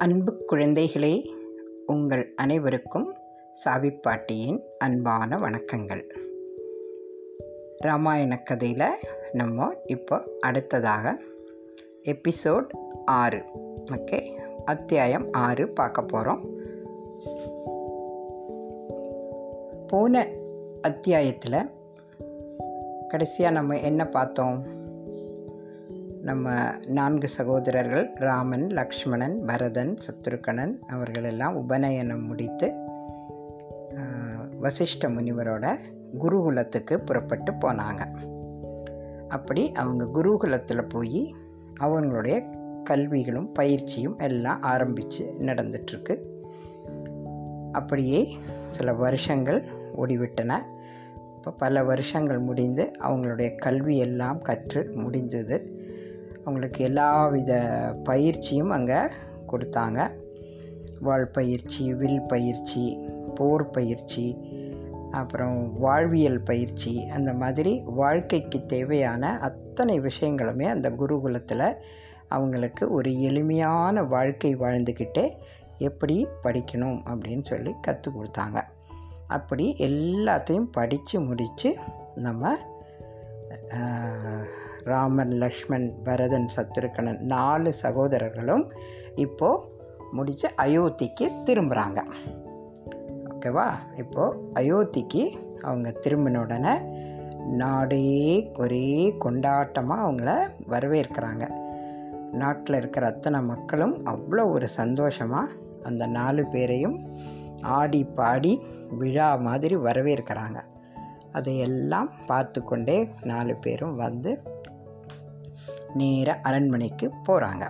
அன்பு குழந்தைகளே உங்கள் அனைவருக்கும் சாவிப்பாட்டியின் அன்பான வணக்கங்கள் ராமாயண கதையில் நம்ம இப்போ அடுத்ததாக எபிசோட் ஆறு ஓகே அத்தியாயம் ஆறு பார்க்க போகிறோம் போன அத்தியாயத்தில் கடைசியாக நம்ம என்ன பார்த்தோம் நம்ம நான்கு சகோதரர்கள் ராமன் லக்ஷ்மணன் பரதன் சத்ருக்கணன் அவர்களெல்லாம் உபநயனம் முடித்து ஆஹ், வசிஷ்ட முனிவரோட குருகுலத்துக்கு புறப்பட்டு போனாங்க அப்படி அவங்க குருகுலத்தில் போய் அவங்களுடைய கல்விகளும் பயிற்சியும் எல்லாம் ஆரம்பித்து நடந்துட்டுருக்கு அப்படியே சில வருஷங்கள் ஓடிவிட்டன இப்போ பல வருஷங்கள் முடிந்து அவங்களுடைய கல்வி எல்லாம் கற்று முடிந்தது அவங்களுக்கு எல்லாவித பயிற்சியும் அங்கே கொடுத்தாங்க வாழ் பயிற்சி வில் பயிற்சி போர் பயிற்சி அப்புறம் வாழ்வியல் பயிற்சி அந்த மாதிரி வாழ்க்கைக்கு தேவையான அத்தனை விஷயங்களுமே அந்த குருகுலத்தில் அவங்களுக்கு ஒரு எளிமையான வாழ்க்கை வாழ்ந்துக்கிட்டே எப்படி படிக்கணும் அப்படின்னு சொல்லி கற்றுக் கொடுத்தாங்க அப்படி எல்லாத்தையும் படித்து முடித்து நம்ம ஆஹ், ராமன் லக்ஷ்மண் பரதன் சத்ருக்கணன் நாலு சகோதரர்களும் இப்போது முடித்து அயோத்திக்கு திரும்புகிறாங்க ஓகேவா இப்போது அயோத்திக்கு அவங்க திரும்பின உடனே நாடே ஒரே கொண்டாட்டமாக அவங்கள வரவேற்கிறாங்க நாட்டில் இருக்கிற அத்தனை மக்களும் அவ்வளோ ஒரு சந்தோஷமாக அந்த நாலு பேரையும் ஆடி பாடி விழா மாதிரி வரவேற்கிறாங்க அதையெல்லாம் பார்த்து கொண்டே நாலு பேரும் வந்து நேர அரண்மனைக்கு போகிறாங்க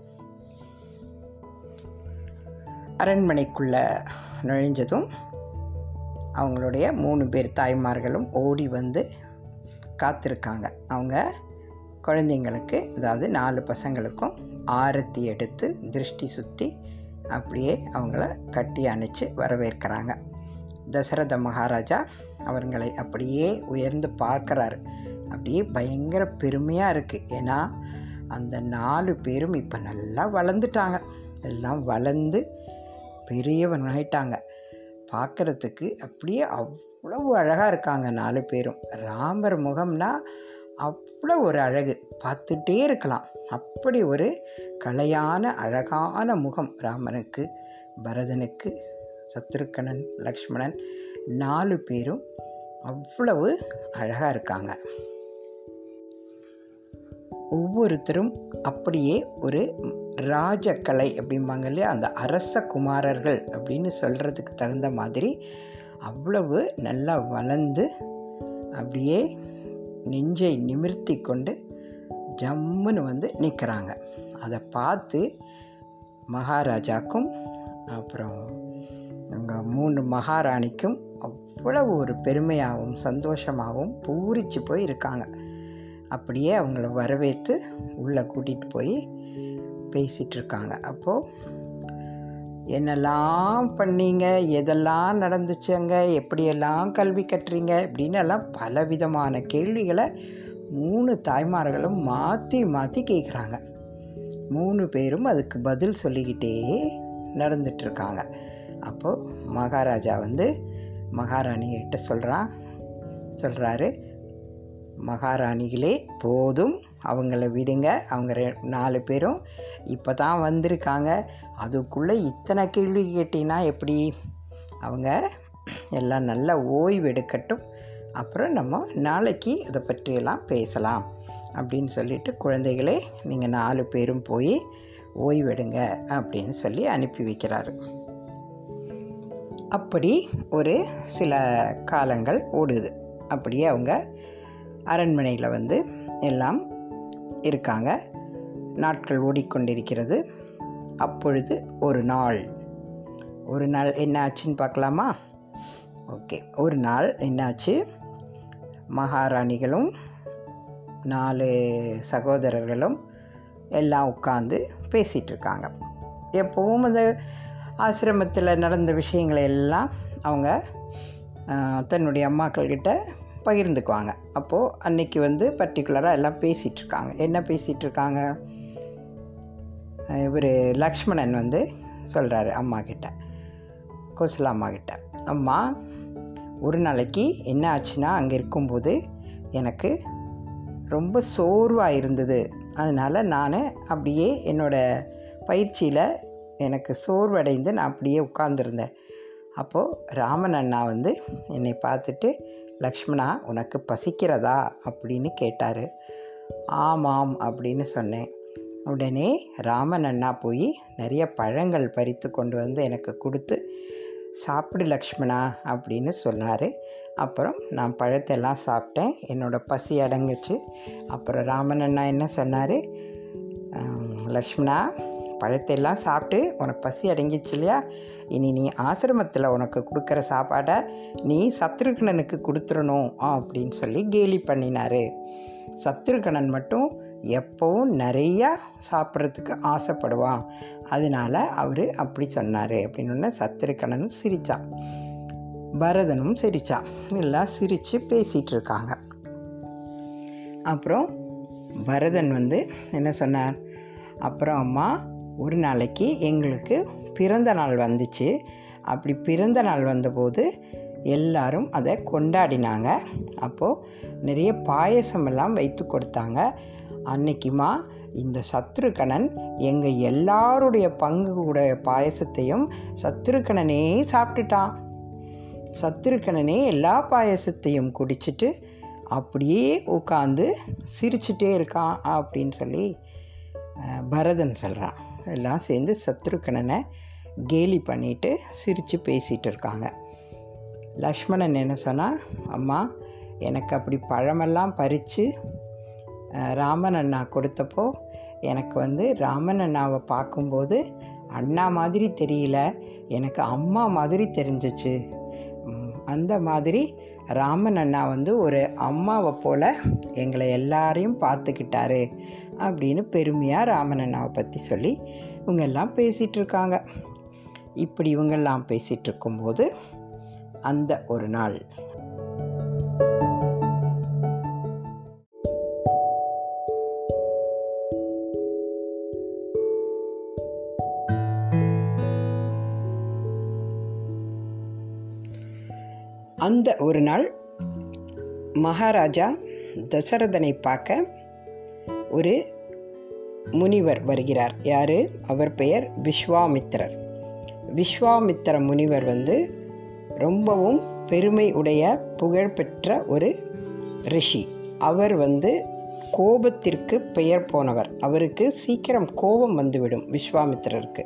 அரண்மனைக்குள்ளே நுழைஞ்சதும் அவங்களுடைய மூணு பேர் தாய்மார்களும் ஓடி வந்து காத்திருக்காங்க அவங்க குழந்தைங்களுக்கு அதாவது நாலு பசங்களுக்கும் ஆரத்தி எடுத்து திருஷ்டி சுற்றி அப்படியே அவங்கள கட்டி அணைச்சி வரவேற்கிறாங்க தசரத மகாராஜா அவர்களை அப்படியே உயர்ந்து பார்க்குறாரு அப்படியே பயங்கர பெருமையாக இருக்குது ஏன்னா அந்த நாலு பேரும் இப்போ நல்லா வளர்ந்துட்டாங்க எல்லாம் வளர்ந்து பெரியவனாயிட்டாங்க பார்க்குறதுக்கு அப்படியே அவ்வளவு அழகாக இருக்காங்க நாலு பேரும் ராமர் முகம்னா அவ்வளோ ஒரு அழகு பார்த்துட்டே இருக்கலாம் அப்படி ஒரு கலையான அழகான முகம் ராமனுக்கு பரதனுக்கு சத்ருக்கணன் லக்ஷ்மணன் நாலு பேரும் அவ்வளவு அழகாக இருக்காங்க ஒவ்வொருத்தரும் அப்படியே ஒரு ராஜகலை அப்படிம்பாங்க இல்லையா அந்த அரச குமாரர்கள் அப்படின்னு சொல்கிறதுக்கு தகுந்த மாதிரி அவ்வளவு நல்லா வளர்ந்து அப்படியே நெஞ்சை நிமிர்த்தி கொண்டு ஜம்முன்னு வந்து நிற்கிறாங்க அதை பார்த்து மகாராஜாக்கும் அப்புறம் அங்கே மூணு மகாராணிக்கும் அவ்வளவு ஒரு பெருமையாகவும் சந்தோஷமாகவும் பூரிச்சு போய் இருக்காங்க அப்படியே அவங்கள வரவேற்று உள்ளே கூட்டிகிட்டு போய் பேசிகிட்டு இருக்காங்க அப்போது என்னெல்லாம் பண்ணீங்க எதெல்லாம் நடந்துச்சுங்க எப்படியெல்லாம் கல்வி கற்றீங்க அப்படின்னு எல்லாம் பலவிதமான கேள்விகளை மூணு தாய்மார்களும் மாற்றி மாற்றி கேட்குறாங்க மூணு பேரும் அதுக்கு பதில் சொல்லிக்கிட்டே நடந்துட்டுருக்காங்க அப்போது மகாராஜா வந்து மகாராணிகிட்ட சொல்கிறான் சொல்கிறாரு மகாராணிகளே போதும் அவங்கள விடுங்க அவங்க ரெ நாலு பேரும் இப்போ தான் வந்திருக்காங்க அதுக்குள்ளே இத்தனை கேள்வி கேட்டிங்கன்னா எப்படி அவங்க எல்லாம் நல்லா ஓய்வு எடுக்கட்டும் அப்புறம் நம்ம நாளைக்கு இதை பற்றியெல்லாம் பேசலாம் அப்படின்னு சொல்லிட்டு குழந்தைகளே நீங்கள் நாலு பேரும் போய் ஓய்வெடுங்க அப்படின்னு சொல்லி அனுப்பி வைக்கிறாரு அப்படி ஒரு சில காலங்கள் ஓடுது அப்படியே அவங்க அரண்மனையில் வந்து எல்லாம் இருக்காங்க நாட்கள் ஓடிக்கொண்டிருக்கிறது அப்பொழுது ஒரு நாள் ஒரு நாள் என்ன ஆச்சுன்னு பார்க்கலாமா ஓகே ஒரு நாள் என்னாச்சு மகாராணிகளும் நாலு சகோதரர்களும் எல்லாம் உட்காந்து பேசிகிட்டு இருக்காங்க எப்போவும் அந்த ஆசிரமத்தில் நடந்த விஷயங்களை எல்லாம் அவங்க ஆஹ், தன்னுடைய அம்மாக்கள்கிட்ட பகிர்ந்துக்குவாங்க அப்போது அன்னைக்கு வந்து பர்டிகுலராக எல்லாம் பேசிகிட்டு இருக்காங்க என்ன பேசிகிட்டு இருக்காங்க இவர் லக்ஷ்மணன் வந்து சொல்கிறாரு அம்மா கிட்ட கோசலா அம்மா கிட்ட அம்மா ஒரு நாளைக்கு என்ன ஆச்சுன்னா அங்கே இருக்கும்போது எனக்கு ரொம்ப சோர்வாக இருந்தது அதனால் நான் அப்படியே என்னோடய பயிற்சியில் எனக்கு சோர்வடைந்து நான் அப்படியே உட்கார்ந்துருந்தேன் அப்போது ராமன் அண்ணா வந்து என்னை பார்த்துட்டு லக்ஷ்மணா உனக்கு பசிக்கிறதா அப்படின்னு கேட்டார் ஆமாம் அப்படின்னு சொன்னேன் உடனே ராமன் அண்ணா போய் நிறைய பழங்கள் பறித்து கொண்டு வந்து எனக்கு கொடுத்து சாப்பிடு லக்ஷ்மணா அப்படின்னு சொன்னார் அப்புறம் நான் பழத்தெல்லாம் சாப்பிட்டேன் என்னோடய பசி அடங்குச்சு அப்புறம் ராமன் அண்ணா என்ன சொன்னார் லக்ஷ்மணா பழத்தையெல்லாம் சாப்பிட்டு உனக்கு பசி அடங்கிச்சு இல்லையா இனி நீ ஆசிரமத்தில் உனக்கு கொடுக்குற சாப்பாடை நீ சத்ருகணனுக்கு கொடுத்துடணும் அப்படின்னு சொல்லி கேலி பண்ணினார் சத்ருகணன் மட்டும் எப்போவும் நிறையா சாப்பிட்றதுக்கு ஆசைப்படுவான் அதனால அவர் அப்படி சொன்னார் அப்படின்னு சத்ருகணனும் சிரித்தான் பரதனும் சிரித்தான் எல்லாம் சிரித்து பேசிகிட்டு இருக்காங்க அப்புறம் பரதன் வந்து என்ன சொன்னார் அப்புறம் அம்மா ஒரு நாளைக்கு எங்களுக்கு பிறந்த நாள் வந்துச்சு அப்படி பிறந்த நாள் வந்தபோது எல்லாரும் அதை கொண்டாடினாங்க அப்போது நிறைய பாயசமெல்லாம் வைத்து கொடுத்தாங்க அன்னைக்குமா இந்த சத்ருகணன் எங்கள் எல்லாருடைய பங்கு கூட பாயசத்தையும் சத்ருகணனே சாப்பிட்டுட்டான் சத்ருகணனே எல்லா பாயசத்தையும் குடிச்சிட்டு அப்படியே உட்காந்து சிரிச்சிட்டே இருக்கான் அப்படின்னு சொல்லி பரதன் சொல்கிறான் எல்லாம் சேர்ந்து சத்ருகணனை கேலி பண்ணிட்டு சிரித்து பேசிகிட்டு இருக்காங்க லக்ஷ்மணன் என்ன சொன்னால் அம்மா எனக்கு அப்படி பழமெல்லாம் பறித்து ராமன் அண்ணா கொடுத்தப்போ எனக்கு வந்து ராமன் அண்ணாவை பார்க்கும்போது அண்ணா மாதிரி தெரியல எனக்கு அம்மா மாதிரி தெரிஞ்சிச்சு அந்த மாதிரி ராமன் அண்ணா வந்து ஒரு அம்மாவை போல் எங்களை எல்லாரையும் பார்த்துக்கிட்டாரு அப்படின்னு பெருமையாக ராமன் அண்ணாவை பற்றி சொல்லி இவங்க எல்லாம் பேசிகிட்டு இருக்காங்க இப்படி இவங்கெல்லாம் பேசிகிட்டு இருக்கும்போது அந்த ஒரு நாள் அந்த ஒரு நாள் மகாராஜா தசரதனை பார்க்க ஒரு முனிவர் வருகிறார் யார் அவர் பெயர் விஸ்வாமித்திரர் விஸ்வாமித்திர முனிவர் வந்து ரொம்பவும் பெருமை உடைய புகழ்பெற்ற ஒரு ரிஷி அவர் வந்து கோபத்திற்கு பெயர் போனவர் அவருக்கு சீக்கிரம் கோபம் வந்துவிடும் விஸ்வாமித்திரருக்கு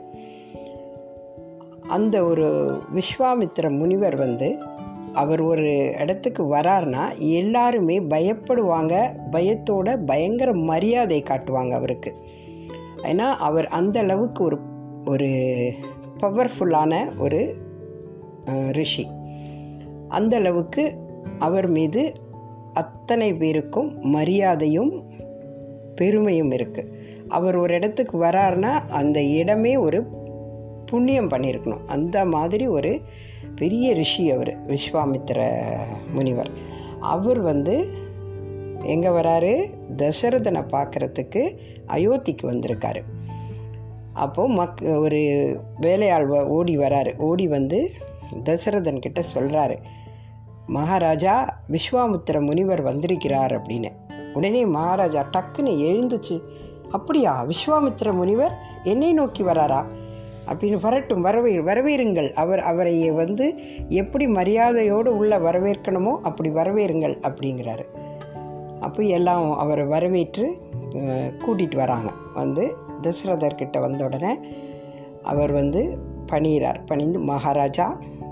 அந்த ஒரு விஸ்வாமித்திர முனிவர் வந்து அவர் ஒரு இடத்துக்கு வராருனா எல்லாருமே பயப்படுவாங்க பயத்தோட பயங்கர மரியாதை காட்டுவாங்க அவருக்கு ஏன்னா அவர் அந்த அளவுக்கு ஒரு ஒரு பவர்ஃபுல்லான ஒரு ரிஷி அந்த அளவுக்கு அவர் மீது அத்தனை பேருக்கும் மரியாதையும் பெருமையும் இருக்குது அவர் ஒரு இடத்துக்கு வராருனா அந்த இடமே ஒரு புண்ணியம் பண்ணியிருக்கணும் அந்த மாதிரி ஒரு பெரிய ரிஷி அவர் விஸ்வாமித்திர முனிவர் அவர் வந்து எங்கே வராரு தசரதனை பார்க்குறதுக்கு அயோத்திக்கு வந்திருக்காரு அப்போது மக் ஒரு வேலையாள் ஓடி வராரு ஓடி வந்து தசரதன் கிட்ட சொல்கிறாரு மகாராஜா விஸ்வாமித்திர முனிவர் வந்திருக்கிறார் அப்படின்னு உடனே மகாராஜா டக்குன்னு எழுந்துச்சு அப்படியா விஸ்வாமித்திர முனிவர் என்னை நோக்கி வராரா அப்படின்னு வரட்டும் வரவே வரவேறுங்கள் அவர் அவரை வந்து எப்படி மரியாதையோடு உள்ள வரவேற்கணுமோ அப்படி வரவேறுங்கள் அப்படிங்கிறாரு அப்போ எல்லாம் அவரை வரவேற்று கூட்டிகிட்டு வராங்க வந்து தசரதர்கிட்ட வந்த உடனே அவர் வந்து பணிகிறார் பணிந்து மகாராஜா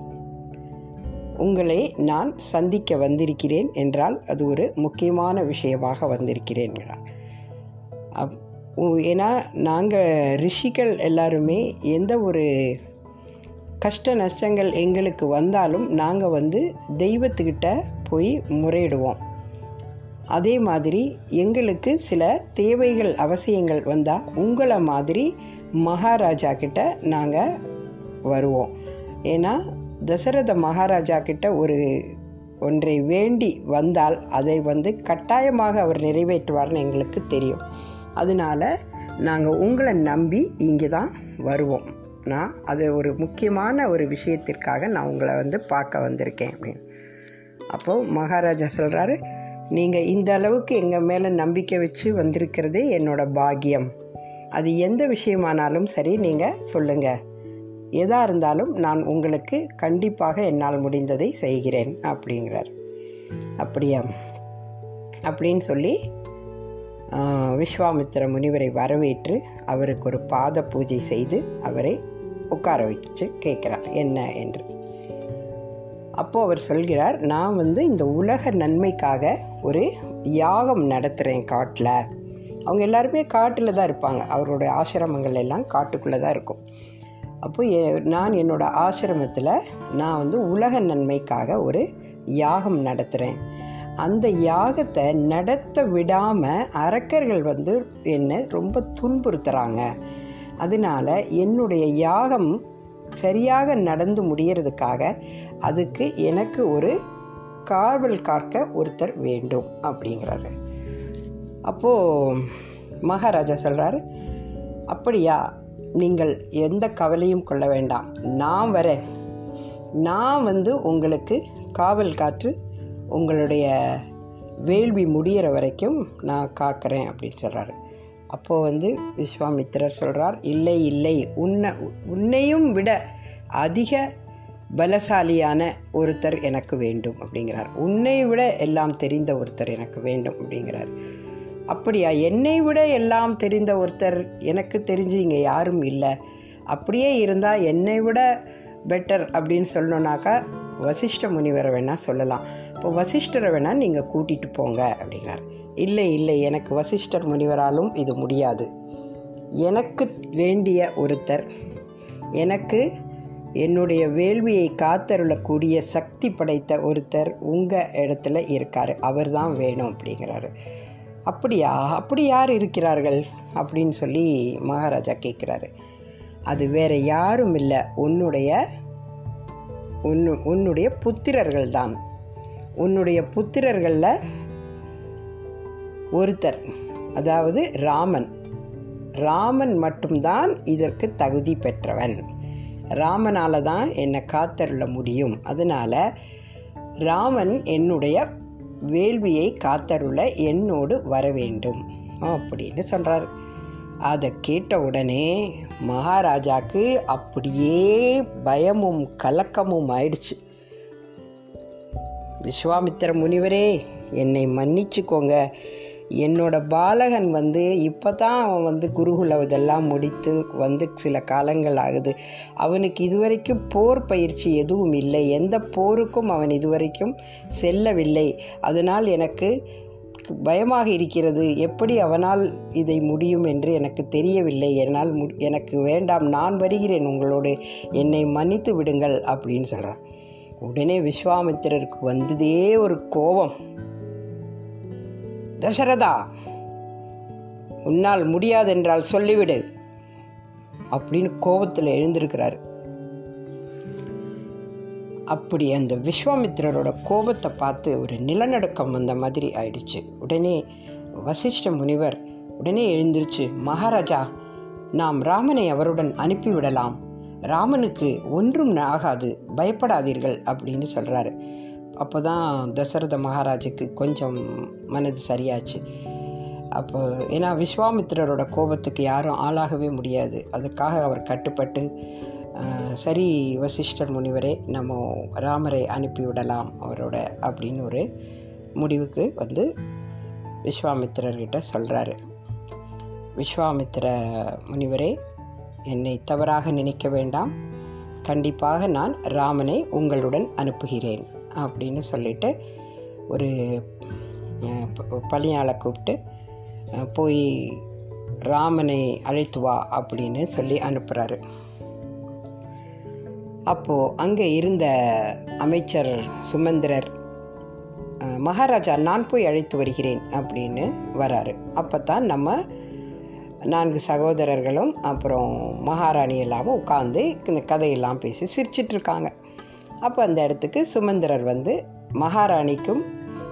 உங்களை நான் சந்திக்க வந்திருக்கிறேன் என்றால் அது ஒரு முக்கியமான விஷயமாக வந்திருக்கிறேன்கிறார் அப் ஏன்னா நாங்கள் ரிஷிகள் எல்லாருமே எந்த ஒரு கஷ்ட நஷ்டங்கள் எங்களுக்கு வந்தாலும் நாங்கள் வந்து தெய்வத்துக்கிட்ட போய் முறையிடுவோம் அதே மாதிரி எங்களுக்கு சில தேவைகள் அவசியங்கள் வந்தால் உங்களை மாதிரி மகாராஜா கிட்ட நாங்கள் வருவோம் ஏன்னா தசரத மகாராஜா கிட்ட ஒரு ஒன்றை வேண்டி வந்தால் அதை வந்து கட்டாயமாக அவர் நிறைவேற்றுவார்னு எங்களுக்கு தெரியும் அதனால் நாங்கள் உங்களை நம்பி இங்கே தான் வருவோம் நான் அது ஒரு முக்கியமான ஒரு விஷயத்திற்காக நான் உங்களை வந்து பார்க்க வந்திருக்கேன் அப்படின்னு அப்போது மகாராஜா சொல்கிறாரு நீங்கள் இந்த அளவுக்கு எங்கள் மேலே நம்பிக்கை வச்சு வந்திருக்கிறது என்னோட பாக்கியம் அது எந்த விஷயமானாலும் சரி நீங்கள் சொல்லுங்கள் எதாக இருந்தாலும் நான் உங்களுக்கு கண்டிப்பாக என்னால் முடிந்ததை செய்கிறேன் அப்படிங்கிறார் அப்படியா அப்படின்னு சொல்லி ஆஹ், விஸ்வாமித்திர முனிவரை வரவேற்று அவருக்கு ஒரு பாத பூஜை செய்து அவரை உட்கார வச்சு கேட்குறார் என்ன என்று அப்போது அவர் சொல்கிறார் நான் வந்து இந்த உலக நன்மைக்காக ஒரு யாகம் நடத்துகிறேன் காட்டில் அவங்க எல்லாருமே காட்டில் தான் இருப்பாங்க அவருடைய ஆசிரமங்கள் எல்லாம் காட்டுக்குள்ளே தான் இருக்கும் அப்போ எ- நான் என்னோட ஆசிரமத்தில் நான் வந்து உலக நன்மைக்காக ஒரு யாகம் நடத்துகிறேன் அந்த யாகத்தை நடத்த விடாமல் அரக்கர்கள் வந்து என்னை ரொம்ப துன்புறுத்துகிறாங்க அதனால என்னுடைய யாகம் சரியாக நடந்து முடியறதுக்காக அதுக்கு எனக்கு ஒரு காவல் காக்க ஒருத்தர் வேண்டும் அப்படிங்கிறாரு அப்போது மகாராஜா சொல்கிறாரு அப்படியா நீங்கள் எந்த கவலையும் கொள்ள வேண்டாம் நான் வரேன் நான் வந்து உங்களுக்கு காவல் காற்று உங்களுடைய வேள்வி முடியிற வரைக்கும் நான் காக்கிறேன் அப்படின்னு சொல்கிறாரு அப்போது வந்து விஸ்வாமித்திரர் சொல்கிறார் இல்லை இல்லை உன்னை உன்னையும் விட அதிக பலசாலியான ஒருத்தர் எனக்கு வேண்டும் அப்படிங்கிறார் உன்னை விட எல்லாம் தெரிந்த ஒருத்தர் எனக்கு வேண்டும் அப்படிங்கிறார் அப்படியா என்னை விட எல்லாம் தெரிந்த ஒருத்தர் எனக்கு தெரிஞ்சு இங்கே யாரும் இல்லை அப்படியே இருந்தால் என்னை விட பெட்டர் அப்படின்னு சொல்லணுன்னாக்கா வசிஷ்ட முனிவரை வேணால் சொல்லலாம் இப்போ வசிஷ்டரை வேணால் நீங்கள் கூட்டிகிட்டு போங்க அப்படிங்கிறார் இல்லை இல்லை எனக்கு வசிஷ்டர் முனிவராலும் இது முடியாது எனக்கு வேண்டிய ஒருத்தர் எனக்கு என்னுடைய வேள்வியை காத்தருளக்கூடிய சக்தி படைத்த ஒருத்தர் உங்கள் இடத்துல இருக்கார் அவர் தான் வேணும் அப்படிங்கிறாரு அப்படியா அப்படி யார் இருக்கிறார்கள் அப்படின்னு சொல்லி மகாராஜா கேட்குறாரு அது வேற யாரும் இல்லை உன்னுடைய உன்னு உன்னுடைய புத்திரர்கள் தான் உன்னுடைய புத்திரர்களில் ஒருத்தர் அதாவது ராமன் ராமன் மட்டும்தான் இதற்கு தகுதி பெற்றவன் ராமனால தான் என்னை காத்தருள முடியும் அதனால் ராமன் என்னுடைய வேள்வியை காத்தருள என்னோடு வர வேண்டும் அப்படின்னு சொல்கிறார் அதை கேட்ட உடனே மகாராஜாக்கு அப்படியே பயமும் கலக்கமும் ஆயிடுச்சு விஸ்வாமித்திர முனிவரே என்னை மன்னிச்சுக்கோங்க என்னோட பாலகன் வந்து இப்போ தான் அவன் வந்து குருகுல இதெல்லாம் முடித்து வந்து சில காலங்கள் ஆகுது அவனுக்கு இதுவரைக்கும் போர் பயிற்சி எதுவும் இல்லை எந்த போருக்கும் அவன் இதுவரைக்கும் செல்லவில்லை அதனால் எனக்கு பயமாக இருக்கிறது எப்படி அவனால் இதை முடியும் என்று எனக்கு தெரியவில்லை என்னால் மு எனக்கு வேண்டாம் நான் வருகிறேன் உங்களோடு என்னை மன்னித்து விடுங்கள் அப்படின்னு சொல்கிறான் உடனே விஸ்வாமித்திரருக்கு வந்ததே ஒரு கோபம் தசரதா உன்னால் முடியாதென்றால் சொல்லிவிடு அப்படின்னு கோபத்தில் எழுந்திருக்கிறாரு அப்படி அந்த விஸ்வாமித்திரரோட கோபத்தை பார்த்து ஒரு நிலநடுக்கம் வந்த மாதிரி ஆயிடுச்சு உடனே வசிஷ்ட முனிவர் உடனே எழுந்திருச்சு மகாராஜா நாம் ராமனை அவருடன் அனுப்பிவிடலாம் ராமனுக்கு ஒன்றும் ஆகாது பயப்படாதீர்கள் அப்படின்னு சொல்கிறாரு அப்போ தான் தசரத மகாராஜுக்கு கொஞ்சம் மனது சரியாச்சு அப்போ ஏன்னா விஸ்வாமித்திரரோட கோபத்துக்கு யாரும் ஆளாகவே முடியாது அதுக்காக அவர் கட்டுப்பட்டு ஆஹ், சரி வசிஷ்டர் முனிவரே நம்ம ராமரை அனுப்பிவிடலாம் அவரோட அப்படின்னு ஒரு முடிவுக்கு வந்து விஸ்வாமித்திரர்கிட்ட சொல்கிறாரு விஸ்வாமித்திர முனிவரே என்னை தவறாக நினைக்க வேண்டாம் கண்டிப்பாக நான் ராமனை உங்களுடன் அனுப்புகிறேன் அப்படின்னு சொல்லிட்டு ஒரு அஹ், ப- பணியாளை கூப்பிட்டு அஹ், போய் ராமனை அழைத்து வா அப்படின்னு சொல்லி அனுப்புகிறாரு அப்போது அங்கே இருந்த அமைச்சர் சுமந்திரர் அஹ், மகாராஜா நான் போய் அழைத்து வருகிறேன் அப்படின்னு வராரு அப்போ தான் நம்ம நான்கு சகோதரர்களும் அப்புறம் மகாராணி எல்லாமும் உட்காந்து இந்த கதையெல்லாம் பேசி சிரிச்சிட்டு இருக்காங்க அப்போ அந்த இடத்துக்கு சுமந்திரர் வந்து மகாராணிக்கும்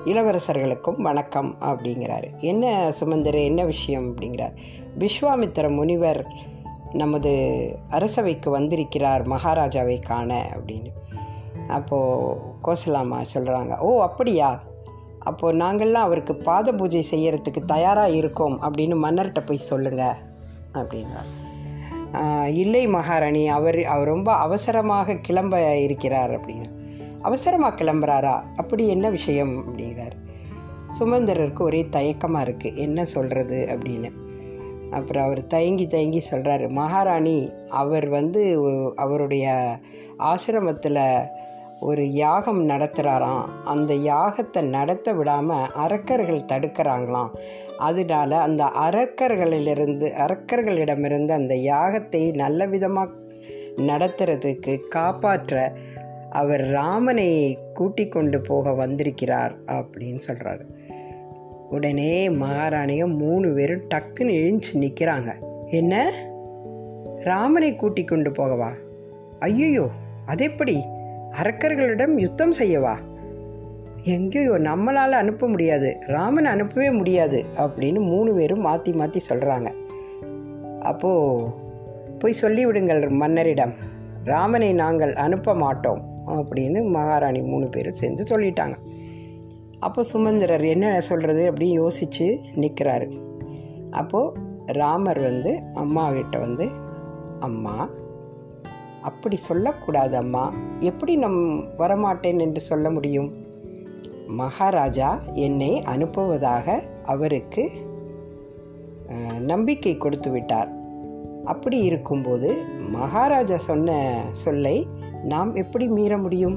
இளவரசர்களுக்கும் வணக்கம் அப்படிங்கிறாரு என்ன சுமந்தர் என்ன விஷயம் அப்படிங்கிறார் விஸ்வாமித்திர முனிவர் நமது அரசவைக்கு வந்திருக்கிறார் மகாராஜாவை காண அப்படின்னு அப்போது கோசலாமா சொல்கிறாங்க ஓ அப்படியா அப்போது நாங்கள்லாம் அவருக்கு பாத பூஜை செய்யறதுக்கு தயாராக இருக்கோம் அப்படின்னு மன்னர்கிட்ட போய் சொல்லுங்கள் அப்படின்றார் "ஆஹ், இல்லை மகாராணி அவர் அவர் ரொம்ப அவசரமாக கிளம்ப இருக்கிறார் அப்படின்னு அவசரமாக கிளம்புறாரா அப்படி என்ன விஷயம் அப்படிங்கிறார் சுமந்தரருக்கு ஒரே தயக்கமாக இருக்குது என்ன சொல்கிறது அப்படின்னு அப்புறம் அவர் தயங்கி தயங்கி சொல்கிறாரு மகாராணி அவர் வந்து ஒ- அவருடைய ஆசிரமத்தில் ஒரு யாகம் நடத்துகிறாராம் அந்த யாகத்தை நடத்த விடாமல் அரக்கர்கள் தடுக்கிறாங்களாம் அதனால அந்த அரக்கர்களிலிருந்து அரக்கர்களிடமிருந்து அந்த யாகத்தை நல்ல விதமாக நடத்துறதுக்கு காப்பாற்ற அவர் ராமனை கூட்டிக் கொண்டு போக வந்திருக்கிறார் அப்படின்னு சொல்கிறாரு உடனே மகாராணியும் மூணு பேரும் டக்குன்னு எழுந்துச்சு நிற்கிறாங்க என்ன ராமனை கூட்டிக் கொண்டு போகவா ஐயோ அதெப்படி அரக்கர்களிடம் யுத்தம் செய்யவா எங்கேயோ நம்மளால் அனுப்ப முடியாது ராமனை அனுப்பவே முடியாது அப்படின்னு மூணு பேரும் மாற்றி மாற்றி சொல்கிறாங்க அப்போது போய் சொல்லிவிடுங்கள் மன்னரிடம் ராமனை நாங்கள் அனுப்ப மாட்டோம் அப்படின்னு மகாராணி மூணு பேரும் சேர்ந்து சொல்லிட்டாங்க அப்போ சுமந்திரர் என்ன சொல்கிறது அப்படின்னு யோசித்து நிற்கிறாரு அப்போது ராமர் வந்து அம்மா கிட்ட வந்து அம்மா அப்படி சொல்லக்கூடாது அம்மா எப்படி நம் வரமாட்டேன் என்று சொல்ல முடியும் மகாராஜா என்னை அனுப்புவதாக அவருக்கு அஹ், நம்பிக்கை கொடுத்து விட்டார் அப்படி இருக்கும்போது மகாராஜா சொன்ன சொல்லை நாம் எப்படி மீற முடியும்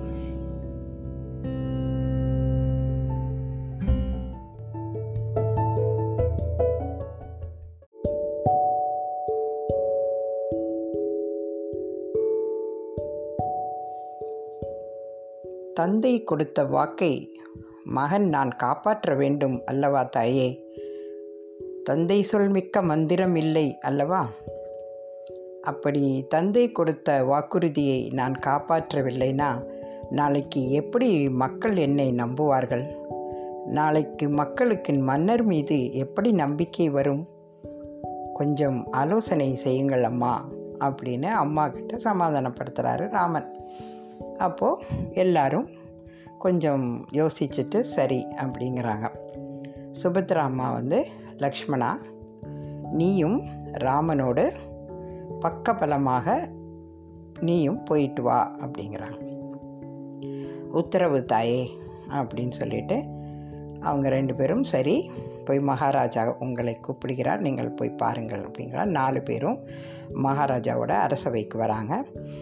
தந்தை கொடுத்த வாக்கை மகன் நான் காப்பாற்ற வேண்டும் அல்லவா தாயே தந்தை சொல் மிக்க மந்திரம் இல்லை அல்லவா அப்படி தந்தை கொடுத்த வாக்குறுதியை நான் காப்பாற்றவில்லைனா நாளைக்கு எப்படி மக்கள் என்னை நம்புவார்கள் நாளைக்கு மக்களுக்கு மன்னர் மீது எப்படி நம்பிக்கை வரும் கொஞ்சம் ஆலோசனை செய்யுங்கள் அம்மா அப்படின்னு அம்மா கிட்ட சமாதானப்படுத்துகிறாரு ராமன் அப்போது எல்லாரும் கொஞ்சம் யோசிச்சுட்டு சரி அப்படிங்கிறாங்க சுபத்ரா அம்மா வந்து லக்ஷ்மணா நீயும் ராமனோடு பக்கபலமாக நீயும் போயிட்டு வா அப்படிங்கிறாங்க உத்தரவு தாயே அப்படின்னு சொல்லிட்டு அவங்க ரெண்டு பேரும் சரி போய் மகாராஜா உங்களை கூப்பிடுகிறார் நீங்கள் போய் பாருங்கள் அப்படிங்கிறார் நாலு பேரும் மகாராஜாவோட அரசவைக்கு வராங்க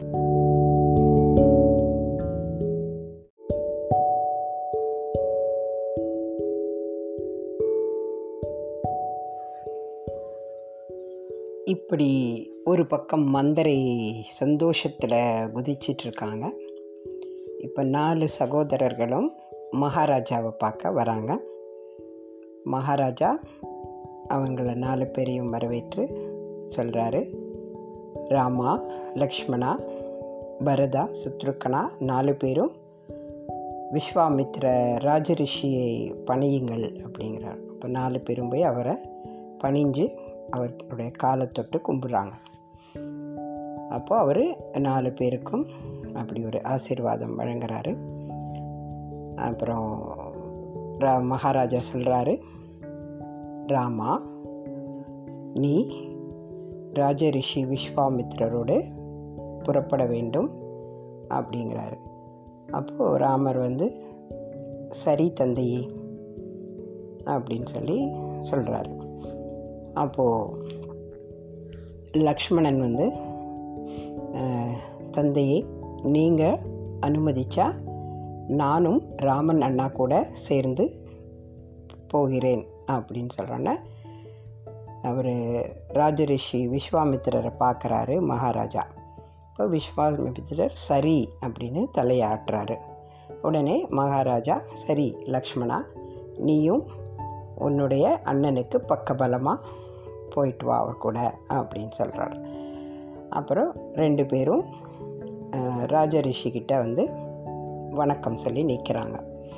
இப்படி ஒரு பக்கம் மந்தரை சந்தோஷத்தில் குதிச்சிட்ருக்காங்க இப்போ நாலு சகோதரர்களும் மகாராஜாவை பார்க்க வராங்க மகாராஜா அவங்கள நாலு பேரையும் வரவேற்று சொல்கிறாரு ராமா லக்ஷ்மணா பரதா சுத்ருக்கனா நாலு பேரும் விஸ்வாமித்ர ராஜரிஷியை பணியுங்கள் அப்படிங்கிறார் அப்போ நாலு பேரும் போய் அவரை பணிஞ்சு அவருடைய காலை தொட்டு கும்பிட்றாங்க அப்போ அவர் நாலு பேருக்கும் அப்படி ஒரு ஆசீர்வாதம் வழங்குறாரு அப்புறம் ரா மகாராஜா சொல்கிறாரு ராமா நீ ராஜரிஷி விஸ்வாமித்ரரோடு புறப்பட வேண்டும் அப்படிங்கிறாரு அப்போது ராமர் வந்து சரி தந்தையே அப்படின்னு சொல்லி சொல்கிறாரு அப்போது லக்ஷ்மணன் வந்து அஹ், தந்தையே நீங்கள் அனுமதிச்சா நானும் ராமன் அண்ணா கூட சேர்ந்து போகிறேன் அப்படின்னு சொல்கிறோன்னே அவர் ராஜரிஷி விஸ்வாமித்திரரை பார்க்குறாரு மகாராஜா இப்போ விஸ்வாமித்திரர் சரி அப்படின்னு தலையாட்டுறாரு உடனே மகாராஜா சரி லக்ஷ்மணா நீயும் உன்னுடைய அண்ணனுக்கு பக்கபலமாக போயிட்டு வா அவர் கூட அப்படின்னு சொல்கிறார் அப்புறம் ரெண்டு பேரும் அஹ், ராஜரிஷிக்கிட்ட வந்து வணக்கம் சொல்லி நிற்கிறாங்க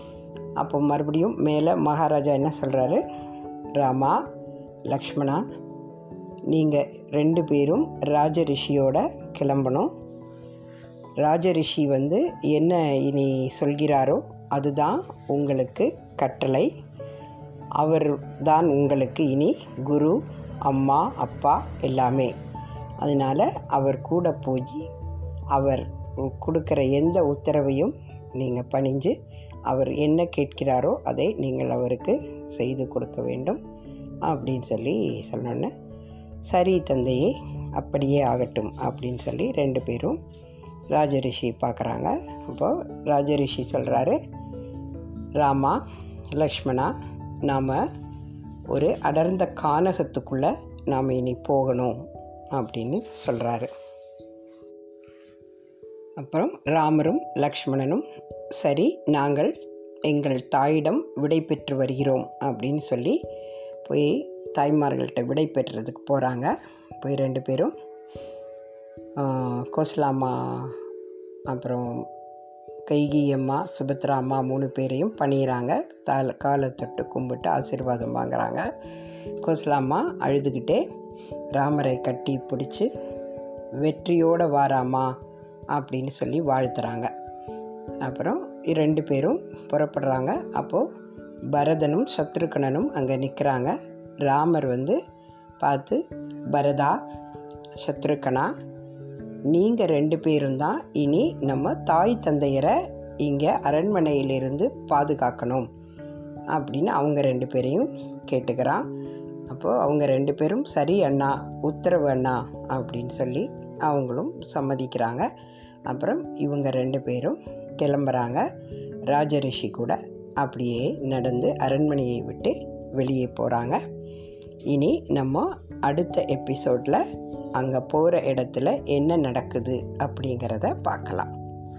அப்போ மறுபடியும் மேலே மகாராஜா என்ன சொல்கிறாரு ராமா லக்ஷ்மணா நீங்கள் ரெண்டு பேரும் ராஜரிஷியோட கிளம்பணும் ராஜரிஷி வந்து என்ன இனி சொல்கிறாரோ அதுதான் உங்களுக்கு கட்டளை அவர் தான் உங்களுக்கு இனி குரு அம்மா அப்பா எல்லாமே அதனால் அவர் கூட போய் அவர் கொடுக்குற எந்த உத்தரவையும் நீங்கள் பணிஞ்சு அவர் என்ன கேட்கிறாரோ அதை நீங்கள் அவருக்கு செய்து கொடுக்க வேண்டும் அப்படின்னு சொல்லி சொன்னோன்னே சரி தந்தையே அப்படியே ஆகட்டும் அப்படின்னு சொல்லி ரெண்டு பேரும் ராஜரிஷி பார்க்குறாங்க அப்போது ராஜரிஷி சொல்கிறாரு ராமா லக்ஷ்மணா நாம் ஒரு அடர்ந்த கானகத்துக்குள்ளே நாம் இனி போகணும் அப்படின்னு சொல்கிறாரு அப்புறம் ராமரும் லக்ஷ்மணனும் சரி நாங்கள் எங்கள் தாயிடம் விடை பெற்று வருகிறோம் அப்படின்னு சொல்லி போய் தாய்மார்கள்ட்ட விடை பெற்றுறதுக்கு போகிறாங்க போய் ரெண்டு பேரும் கோசலாமா அப்புறம் கைகி அம்மா சுபத்ரா அம்மா மூணு பேரையும் பணியிறாங்க தால காலை தொட்டு கும்பிட்டு ஆசீர்வாதம் வாங்குறாங்க கோசலாம்மா அழுதுகிட்டே ராமரை கட்டி பிடிச்சி வெற்றியோடு வாராமா அப்படின்னு சொல்லி வாழ்த்துறாங்க அப்புறம் ரெண்டு பேரும் புறப்படுறாங்க அப்போது பரதனும் சத்ருகணனும் அங்கே நிற்கிறாங்க ராமர் வந்து பார்த்து பரதா சத்ருகனா நீங்கள் ரெண்டு பேரும் தான் இனி நம்ம தாய் தந்தையரை இங்கே அரண்மனையிலிருந்து பாதுகாக்கணும் அப்படின்னு அவங்க ரெண்டு பேரையும் கேட்டுக்கிறான் அப்போது அவங்க ரெண்டு பேரும் சரி அண்ணா உத்தரவு அண்ணா அப்படின்னு சொல்லி அவங்களும் சம்மதிக்கிறாங்க அப்புறம் இவங்க ரெண்டு பேரும் கிளம்புறாங்க ராஜரிஷி கூட அப்படியே நடந்து அரண்மனையை விட்டு வெளியே போகிறாங்க இனி நம்ம அடுத்த எபிசோடில் அங்கே போகிற இடத்துல என்ன நடக்குது அப்படிங்கிறத பார்க்கலாம்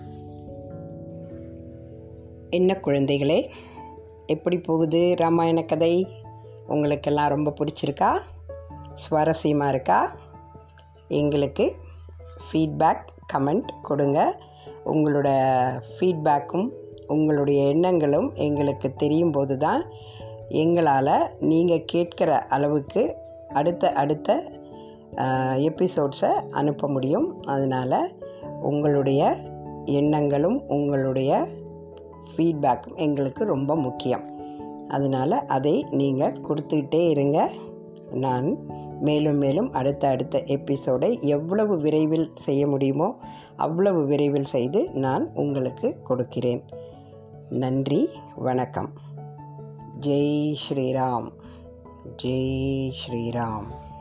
என்ன குழந்தைகளே எப்படி போகுது ராமாயண கதை உங்களுக்கெல்லாம் ரொம்ப பிடிச்சிருக்கா சுவாரஸ்யமாக இருக்கா எங்களுக்கு ஃபீட்பேக் கமெண்ட் கொடுங்க உங்களோட ஃபீட்பேக்கும் உங்களுடைய எண்ணங்களும் எங்களுக்கு தெரியும் போது தான் எங்களால் நீங்கள் கேட்குற அளவுக்கு அடுத்த அடுத்த எபிசோட்ஸை அனுப்ப முடியும் அதனால் உங்களுடைய எண்ணங்களும் உங்களுடைய ஃபீட்பேக்கும் எங்களுக்கு ரொம்ப முக்கியம் அதனால் அதை நீங்கள் கொடுத்துக்கிட்டே இருங்க நான் மேலும் மேலும் அடுத்த அடுத்த எபிசோடை எவ்வளவு விரைவில் செய்ய முடியுமோ அவ்வளவு விரைவில் செய்து நான் உங்களுக்கு கொடுக்கிறேன் நன்றி வணக்கம் ஜெய் ஸ்ரீராம் ஜெய் ஸ்ரீராம்